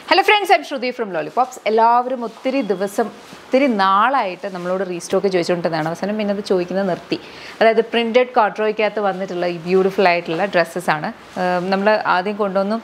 hello friends I'm Shruti from lollipops എല്ലാവരും ഒത്തിരി ദിവസം ഒത്തിരി നാളായിട്ട് നമ്മളോട് റീസ്റ്റോക്ക് ചോദിച്ചുകൊണ്ടിരുന്നതാണ് അവസാനം പിന്നെ അത് ചോദിക്കുന്നത് നിർത്തി അതായത് പ്രിൻറ്റഡ് കോട്രോയ്ക്കകത്ത് വന്നിട്ടുള്ള ഈ ബ്യൂട്ടിഫുൾ ആയിട്ടുള്ള ഡ്രസ്സസ് ആണ് നമ്മൾ ആദ്യം കൊണ്ടുവന്നു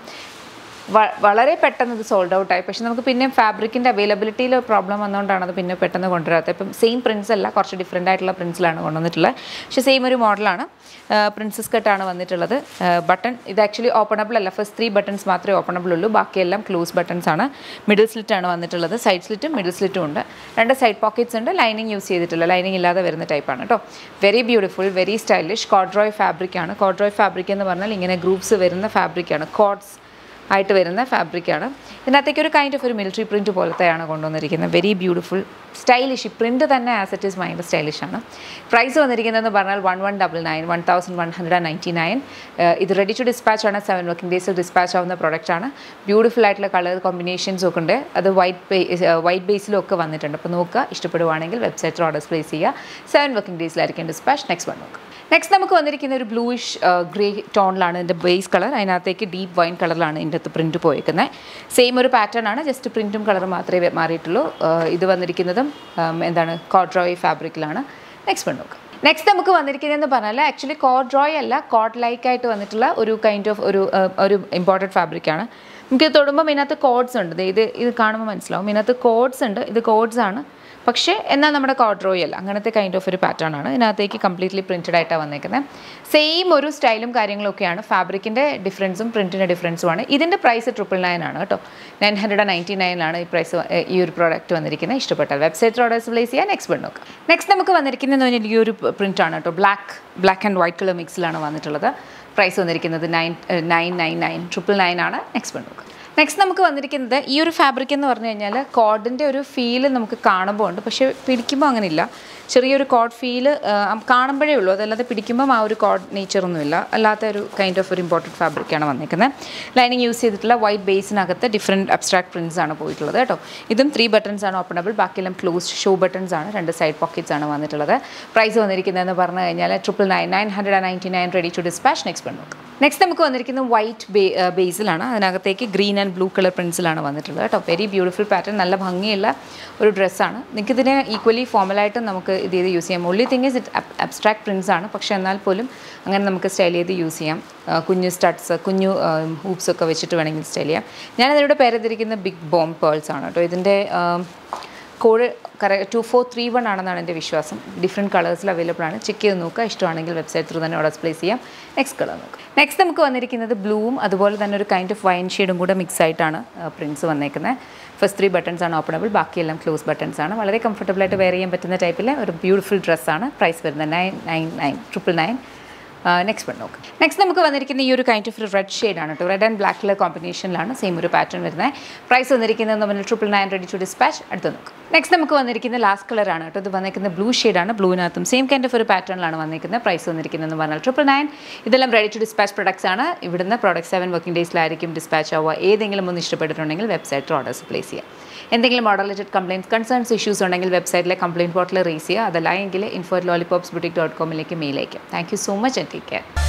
വ- വളരെ പെട്ടെന്ന് ഇത് സോൾഡ് ഔട്ട് ആയി പക്ഷെ നമുക്ക് പിന്നെ ഫാബ്രിക്കിൻ്റെ അവൈലബിലിറ്റിയിൽ പ്രോബ്ലം വന്നുകൊണ്ടാണ് അത് പിന്നെ പെട്ടെന്ന് കൊണ്ടുവരാത്തത് ഇപ്പം സെയിം പ്രിൻസ് അല്ല കുറച്ച് ഡിഫറെൻ്റ് ആയിട്ടുള്ള പ്രിൻസിലാണ് കൊണ്ടുവന്നിട്ടുള്ളത് പക്ഷേ സെയിം ഒരു മോഡലാണ് പ്രിൻസസ് കട്ടാണ് വന്നിട്ടുള്ളത് ബട്ടൺ ഇത് ആക്ച്വലി ഓപ്പണബിൾ അല്ല ഫസ്റ്റ് ത്രീ ബട്ടൺസ് മാത്രമേ ഓപ്പണബിൾ ഉള്ളൂ ബാക്കിയെല്ലാം ക്ലോസ് ബട്ടൺസ് ആണ് മിഡിൽ സ്ലിറ്റ് ആണ് വന്നിട്ടുള്ളത് സൈഡ് സ്ലിറ്റും മിഡിൽ സ്ലിറ്റും ഉണ്ട് രണ്ട് സൈഡ് പോക്കറ്റ്സ് ഉണ്ട് ലൈനിങ് യൂസ് ചെയ്തിട്ടില്ല ലൈനിങ് ഇല്ലാതെ വരുന്ന ടൈപ്പാണ് കേട്ടോ very beautiful very stylish corduroy fabric ആണ് കോഡ്രോയ് ഫാബ്രിക് എന്ന് പറഞ്ഞാൽ ഇങ്ങനെ ഗ്രൂപ്പ്സ് വരുന്ന ഫാബ്രിക്കാണ് കോഡ്സ് ആയിട്ട് വരുന്ന ഫാബ്രിക്കാണ് ഇതിനകത്തേക്ക് ഒരു കൈൻഡ് ഓഫ് ഒരു മിലിറ്ററി പ്രിൻറ്റ് പോലത്തെയാണ് കൊണ്ടുവന്നിരിക്കുന്നത് വെരി ബ്യൂട്ടിഫുൾ സ്റ്റൈലിഷ് ഈ പ്രിൻറ്റ് തന്നെ ആസ് ഇറ്റ് ഈസ് ഭയങ്കര സ്റ്റൈലിഷ് ആണ് പ്രൈസ് വന്നിരിക്കുന്നതെന്ന് പറഞ്ഞാൽ one one double nine one thousand one hundred and ninety nine ഇത് റെഡി ടു ഡിസ്പാച്ച് ആണ് സെവൻ വർക്കിംഗ് ഡേയ്സിൽ ഡിസ്പാച്ച് ആവുന്ന പ്രോഡക്റ്റ് ആണ് ബ്യൂട്ടിഫുൾ ആയിട്ടുള്ള കളർ കോമ്പിനേഷൻസും ഒക്കെ ഉണ്ട് അത് വൈറ്റ് വൈറ്റ് ബേസിലും ഒക്കെ വന്നിട്ടുണ്ട് അപ്പോൾ നോക്കുക ഇഷ്ടപ്പെടുവാണെങ്കിൽ വെബ്സൈറ്റിൽ ഓർഡേഴ്സ് പ്ലേസ് ചെയ്യുക സെവൻ വർക്കിംഗ് ഡേയ്സിലായിരിക്കും ഡിസ്പാച്ച് നെക്സ്റ്റ് വൺ നോക്കുക നെക്സ്റ്റ് നമുക്ക് വന്നിരിക്കുന്ന ഒരു ബ്ലൂയിഷ് ഗ്രേ ടോണിലാണ് ഇതിൻ്റെ ബേസ് കളർ അതിനകത്തേക്ക് ഡീപ്പ് വൈൻ കളറിലാണ് ഇതിൻ്റെ അകത്ത് പ്രിൻറ്റ് പോയേക്കുന്നത് സെയിം ഒരു പാറ്റേൺ ആണ് ജസ്റ്റ് പ്രിൻറ്റും കളറും മാത്രമേ മാറിയിട്ടുള്ളൂ ആഹ് ഇത് വന്നിരിക്കുന്നതും ആം, എന്താണ് കോഡ്രോയ് ഫാബ്രിക്കിലാണ് നെക്സ്റ്റ് വൺ നോക്കാം നെക്സ്റ്റ് നമുക്ക് വന്നിരിക്കുന്നതെന്ന് പറഞ്ഞാൽ ആക്ച്വലി കോഡ്രോയ് അല്ല കോഡ് ലൈക്ക് ആയിട്ട് വന്നിട്ടുള്ള ഒരു കൈൻഡ് ഓഫ് ഒരു ആഹ്, ഒരു ഇമ്പോർട്ടൻറ്റ് ഫാബ്രിക്കാണ് നമുക്ക് ഇത് തൊടുമ്പോൾ ഇതിനകത്ത് കോഡ്സ് ഉണ്ട് ദേ ഇത് ഇത് കാണുമ്പോൾ മനസ്സിലാവും ഇതിനകത്ത് കോഡ്സ് ഉണ്ട് ഇത് കോഡ്സ് ആണ് പക്ഷേ എന്നാൽ നമ്മുടെ കോഡ്രോയ് അല്ല അങ്ങനത്തെ കൈൻഡ് ഓഫ് ഒരു പാറ്റേൺ ആണ് ഇതിനകത്തേക്ക് കംപ്ലീറ്റ്ലി പ്രിൻറ്റഡ് ആയിട്ടാണ് വന്നേക്കുന്നത് സെയിം ഒരു സ്റ്റൈലും കാര്യങ്ങളൊക്കെയാണ് ഫാബ്രിക്കിൻ്റെ ഡിഫറൻസും പ്രിൻറ്റിൻ്റെ ഡിഫറൻസുമാണ് ഇതിൻ്റെ പ്രൈസ് ട്രിപ്പിൾ നയൻ ആണ് കേട്ടോ നയൻ ഹൺഡ്രഡ് നയൻറ്റി നയനാണ് ഈ പ്രൈസ് ഈ ഒരു പ്രോഡക്റ്റ് വന്നിരിക്കുന്നത് ഇഷ്ടപ്പെട്ടാൽ വെബ്സൈറ്റിൽ ഓർഡേഴ്സ് പ്ലേസ് ചെയ്യാൻ നെക്സ്റ്റ് വൺ നോക്കാം നെക്സ്റ്റ് നമുക്ക് വന്നിരിക്കുന്നത് പറഞ്ഞാൽ ഈ ഒരു പ്രിൻ്റ് ആണ് കേട്ടോ black black and white colour മിക്സിലാണ് വന്നിട്ടുള്ളത് പ്രൈസ് വന്നിരിക്കുന്നത് nine nine nine nine triple nine ആണ് നെക്സ്റ്റ് വൺ നോക്കാം നെക്സ്റ്റ് നമുക്ക് വന്നിരിക്കുന്നത് ഈ ഒരു ഫാബ്രിക് എന്ന് പറഞ്ഞു കഴിഞ്ഞാൽ കോഡിൻ്റെ ഒരു ഫീല് നമുക്ക് കാണുമ്പോൾ ഉണ്ട് പക്ഷേ പിടിക്കുമ്പോൾ അങ്ങനെയില്ല ചെറിയൊരു കോഡ് ഫീല് കാണുമ്പോഴേ ഉള്ളൂ അതല്ലാതെ പിടിക്കുമ്പം ആ ഒരു കോഡ് നേച്ചറൊന്നുമില്ല അല്ലാത്ത ഒരു കൈൻഡ് ഓഫ് ഒരു ഇമ്പോർട്ടൻറ്റ് ഫാബ്രിക്കാണ് വന്നിരിക്കുന്നത് ലൈനിങ് യൂസ് ചെയ്തിട്ടുള്ള വൈറ്റ് ബേസിനകത്ത് ഡിഫറെൻറ്റ് അബ്സ്ട്രാക്ട് പ്രിൻസ് ആണ് പോയിട്ടുള്ളത് കേട്ടോ ഇതും ത്രീ ബട്ടൺസ് ആണ് ഓപ്പണബിൾ ബാക്കിയെല്ലാം ക്ലോസ്ഡ് ഷോ ബട്ടൺസ് ആണ് രണ്ട് സൈഡ് പോക്കറ്റ്സ് ആണ് വന്നിട്ടുള്ളത് പ്രൈസ് വന്നിരിക്കുന്നതെന്ന് പറഞ്ഞു കഴിഞ്ഞാൽ triple nine nine hundred ninety nine ready to dispatch next one നോക്കാം നെക്സ്റ്റ് നമുക്ക് വന്നിരിക്കുന്നത് വൈറ്റ് ബേ ബേസിലാണ് അതിനകത്തേക്ക് ഗ്രീൻ ആൻഡ് ബ്ലൂ കളർ പ്രിൻസിലാണ് വന്നിട്ടുള്ളത് കേട്ടോ വെരി ബ്യൂട്ടിഫുൾ പാറ്റേൺ നല്ല ഭംഗിയുള്ള ഒരു ഡ്രസ്സാണ് നിങ്ങൾക്ക് ഇതിനെ ഈക്വലി ഫോമലായിട്ടും നമുക്ക് ഇത് ചെയ്ത് യൂസ് ചെയ്യാം only thing is it abstract prints ആണ് പക്ഷേ എന്നാൽ പോലും അങ്ങനെ നമുക്ക് സ്റ്റൈൽ ചെയ്ത് യൂസ് ചെയ്യാം ആ, കുഞ്ഞു സ്റ്റഡ്സ് കുഞ്ഞു ഹൂപ്സ് ഒക്കെ വെച്ചിട്ട് വേണമെങ്കിൽ സ്റ്റൈൽ ചെയ്യാം ഞാനതിലൂടെ പേരെതിരിക്കുന്ന ബിഗ് ബോം പേൾസ് ആണ് കേട്ടോ ഇതിൻ്റെ കോഡ് കറ ടു ഫോർ ത്രീ വൺ ആണെന്നാണ് എൻ്റെ വിശ്വാസം ഡിഫറെൻറ്റ് കളേഴ്സിൽ അവൈലബിൾ ആണ് ചെക്ക് ചെയ്ത് നോക്കുക ഇഷ്ടമാണെങ്കിൽ വെബ്സൈറ്റ് ത്രൂ തന്നെ ഓർഡർ പ്ലേസ് ചെയ്യാം നെക്സ്റ്റ് കളർ നോക്കുക നെക്സ്റ്റ് നമുക്ക് വന്നിരിക്കുന്നത് ബ്ലൂവും അതുപോലെ തന്നെ ഒരു കൈൻഡ് ഓഫ് വൈൻ ഷെയ്ഡും കൂടെ മിക്സ് ആയിട്ടാണ് പ്രിൻസ് വന്നേക്കുന്നത് ഫസ്റ്റ് ത്രീ ബട്ടൺസ് ആണ് ഓപ്പണബിൾ ബാക്കിയെല്ലാം ക്ലോസ് ബട്ടൺസ് ആണ് വളരെ കംഫർട്ടബിൾ ആയിട്ട് വെയർ ചെയ്യാൻ പറ്റുന്ന ടൈപ്പിലെ ഒരു ബ്യൂട്ടിഫുൾ ഡ്രസ്സാണ് പ്രൈസ് വരുന്നത് nine nine nine triple nine next one നോക്ക് നെക്സ്റ്റ് നമുക്ക് വന്നിരിക്കുന്ന ഈ ഒരു കൈൻഡ് ഓഫ് ഒരു റെഡ് ഷെയ്ഡാണ് കേട്ടോ റെഡ് ആൻഡ് ബ്ലാക്ക് കളർ കോമ്പിനേഷനിലാണ് സെയിം ഒരു പാറ്റേൺ വരുന്നത് പ്രൈസ് വന്നിരിക്കുന്നത് നമ്മൾ triple nine ready to dispatch അടുത്ത് നോക്കും നെക്സ്റ്റ് നമുക്ക് വന്നിരിക്കുന്ന ലാസ്റ്റ് കളറാണ് കേട്ടോ ഇത് വന്നിരിക്കുന്നത് ബ്ലൂ ഷെയ്ഡാണ് ബ്ലൂവിനകത്തും സെയിം കൈൻഡ് ഓഫ് ഒരു പാറ്റേണിലാണ് വന്നിരിക്കുന്നത് പ്രൈസ് വന്നിരിക്കുന്നതെന്ന് പറഞ്ഞാൽ ട്രിപ്പിൾ നയൻ ഇതെല്ലാം റെഡി ടു ഡിസ്പാച്ച് പ്രൊഡക്ട്സ് ആണ് ഇവിടുന്ന് പ്രോഡക്റ്റ് സെവൻ വർക്കിംഗ് ഡേയ്സിലായിരിക്കും ഡിസ്പാച്ച് ആവുക ഏതെങ്കിലും ഒന്ന് ഇഷ്ടപ്പെട്ടിട്ടുണ്ടെങ്കിൽ വെബ്സൈറ്റിൽ ഓർഡേഴ്സ് പ്ലേസ് ചെയ്യാം എന്തെങ്കിലും order related complaints concerns issues ഉണ്ടെങ്കിൽ വെബ്സൈറ്റിലെ കംപ്ലയിൻറ്റ് പോർട്ടൽ റേസ് ചെയ്യുക അതല്ല എങ്കിൽ ഇൻഫോ ലോലിപോപ്സ് ബുട്ടിക് ഡോട്ട് കോമിലേക്ക് മെയിൽ അയക്കാം thank you so much and take care